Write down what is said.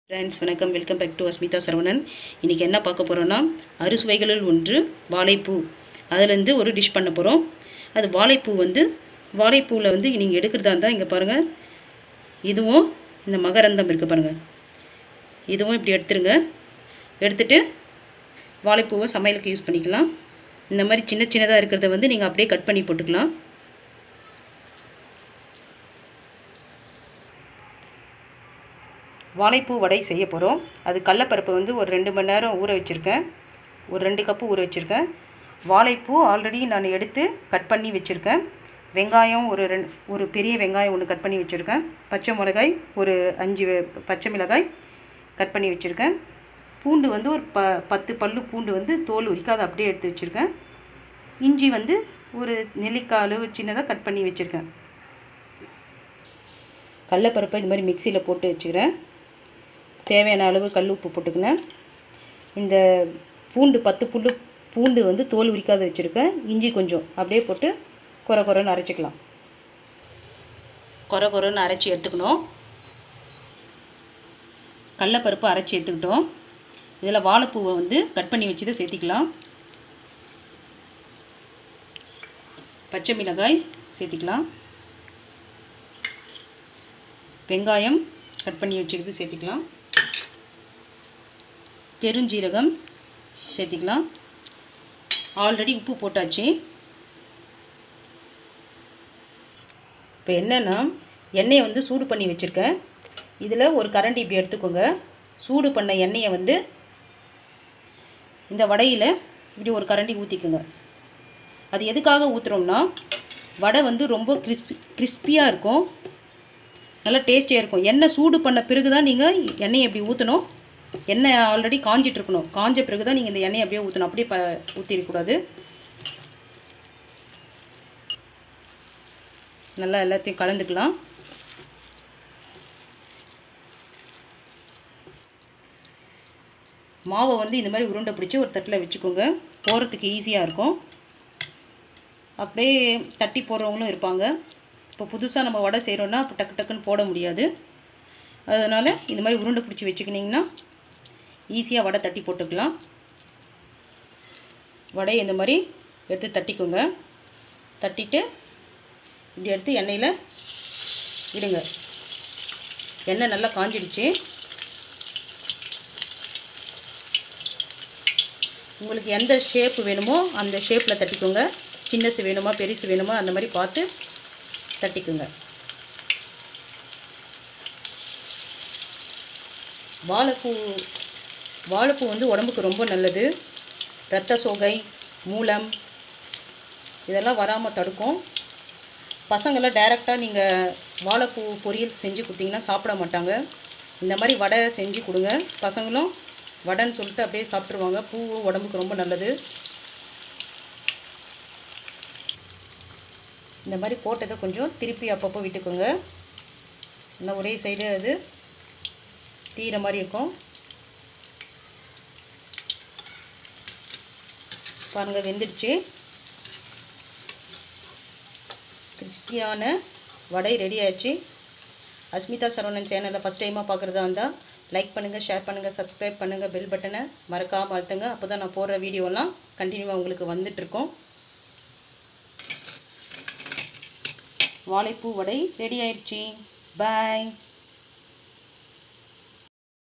friends வணக்கம் welcome back to Asmitha Saravanan இன்றைக்கி என்ன பார்க்க போகிறோன்னா அறுசுவைகளில் ஒன்று வாழைப்பூ அதுலேருந்து ஒரு டிஷ் பண்ண போகிறோம் அது வாழைப்பூ வந்து வாழைப்பூவில் வந்து நீங்கள் எடுக்கிறதா இருந்தால் இங்கே பாருங்கள் இதுவும் இந்த மகரந்தம் இருக்குது பாருங்கள் இதுவும் இப்படி எடுத்துருங்க எடுத்துட்டு வாழைப்பூவை சமையலுக்கு யூஸ் பண்ணிக்கலாம் இந்த மாதிரி சின்ன சின்னதாக இருக்கிறத வந்து நீங்கள் அப்படியே கட் பண்ணி போட்டுக்கலாம் வாழைப்பூ வடை செய்ய போகிறோம் அது கடலப்பருப்பு வந்து ஒரு ரெண்டு மணி நேரம் ஊற வச்சுருக்கேன் ஒரு ரெண்டு கப்பு ஊற வச்சுருக்கேன் வாழைப்பூ ஆல்ரெடி நான் எடுத்து கட் பண்ணி வச்சுருக்கேன் வெங்காயம் ஒரு ரெண்டு ஒரு பெரிய வெங்காயம் ஒன்று கட் பண்ணி வச்சுருக்கேன் பச்சை மிளகாய் ஒரு அஞ்சு வெ- பச்சை மிளகாய் கட் பண்ணி வச்சுருக்கேன் பூண்டு வந்து ஒரு ப பத்து பல்லு பூண்டு வந்து தோல் உரிக்காத அப்படியே எடுத்து வச்சுருக்கேன் இஞ்சி வந்து ஒரு நெல்லிக்காய் அளவு சின்னதாக கட் பண்ணி வச்சுருக்கேன் கடலப்பருப்பை இது மாதிரி மிக்சியில் போட்டு வச்சுக்கிறேன் தேவையான அளவு கல் உப்பு போட்டுக்கினேன் இந்த பூண்டு பத்து புல்லு பூண்டு வந்து தோல் உரிக்காத வச்சுருக்கேன் இஞ்சி கொஞ்சம் அப்படியே போட்டு கொர கொரன்னு அரைச்சிக்கலாம் கொர கொரன்னு அரைச்சி எடுத்துக்கணும் கடலப்பருப்பு அரைச்சி எடுத்துக்கிட்டோம் இதில் வாழைப்பூவை வந்து கட் பண்ணி வச்சதை சேர்த்திக்கலாம் பச்சை மிளகாய் சேர்த்திக்கலாம் வெங்காயம் கட் பண்ணி வச்சுக்கிறது சேர்த்திக்கலாம் பெருஞ்சீரகம் சேர்த்திக்கலாம் ஆல்ரெடி உப்பு போட்டாச்சு இப்போ என்னென்னா எண்ணெயை வந்து சூடு பண்ணி வச்சுருக்கேன் இதில் ஒரு கரண்டி இப்படி எடுத்துக்கோங்க சூடு பண்ண எண்ணெயை வந்து இந்த வடையில் இப்படி ஒரு கரண்டி ஊற்றிக்குங்க அது எதுக்காக ஊற்றுறோம்னா வடை வந்து ரொம்ப கிறிஸ்பி கிறிஸ்பியாக இருக்கும் நல்லா டேஸ்டியாக இருக்கும் எண்ணெய் சூடு பண்ண பிறகு தான் நீங்கள் எண்ணெயை இப்படி ஊற்றணும் எண்ணெய் ஆல்ரெடி காஞ்சிட்டு இருக்கணும் காஞ்ச பிறகு தான் நீங்கள் இந்த எண்ணெயை அப்படியே ஊற்றணும் அப்படியே ப ஊற்றிடக்கூடாது நல்லா எல்லாத்தையும் கலந்துக்கலாம் மாவை வந்து இந்த மாதிரி உருண்டை பிடிச்சி ஒரு தட்டில் வச்சுக்கோங்க போகிறதுக்கு ஈஸியாக இருக்கும் அப்படியே தட்டி போடுறவங்களும் இருப்பாங்க இப்போ புதுசாக நம்ம வடை செய்கிறோன்னா இப்போ டக்கு டக்குன்னு போட முடியாது அதனால் இந்த மாதிரி உருண்டை பிடிச்சி வச்சுக்கினிங்கன்னா ஈஸியாக வடை தட்டி போட்டுக்கலாம் வடையை இந்த மாதிரி எடுத்து தட்டிக்கோங்க தட்டிட்டு இப்படி எடுத்து எண்ணெயில் விடுங்க எண்ணெய் நல்லா காஞ்சிடுச்சு உங்களுக்கு எந்த ஷேப்பு வேணுமோ அந்த ஷேப்பில் தட்டிக்கோங்க சின்னசு வேணுமா பெருசு வேணுமா அந்த மாதிரி பார்த்து தட்டிக்குங்க வாழைப்பூ வாழைப்பூ வந்து உடம்புக்கு ரொம்ப நல்லது இரத்த சோகை மூலம் இதெல்லாம் வராமல் தடுக்கும் பசங்களாம் டைரெக்டாக நீங்கள் வாழைப்பூ பொரியல் செஞ்சு கொடுத்தீங்கன்னா சாப்பிட மாட்டாங்க இந்த மாதிரி வடை செஞ்சு கொடுங்க பசங்களும் வடைன்னு சொல்லிட்டு அப்படியே சாப்பிட்ருவாங்க பூ உடம்புக்கு ரொம்ப நல்லது இந்த மாதிரி போட்டதை கொஞ்சம் திருப்பி அப்பப்போ விட்டுக்கோங்க இல்லை ஒரே சைடு அது தீர மாதிரி இருக்கும் பாருங்கள் வெந்துடுச்சு கிறிஸ்பியான வடை ரெடி ஆயிடுச்சு அஸ்மிதா சரவணன் சேனலை ஃபஸ்ட் டைமாக பார்க்குறதா இருந்தால் லைக் பண்ணுங்கள் ஷேர் பண்ணுங்கள் சப்ஸ்கிரைப் பண்ணுங்கள் பெல் பட்டனை மறக்காமல் அழுத்துங்க அப்போ தான் நான் போடுற வீடியோலாம் கண்டினியூவாக உங்களுக்கு வந்துட்டுருக்கோம் வாழைப்பூ வடை ரெடி ஆயிடுச்சு பாய்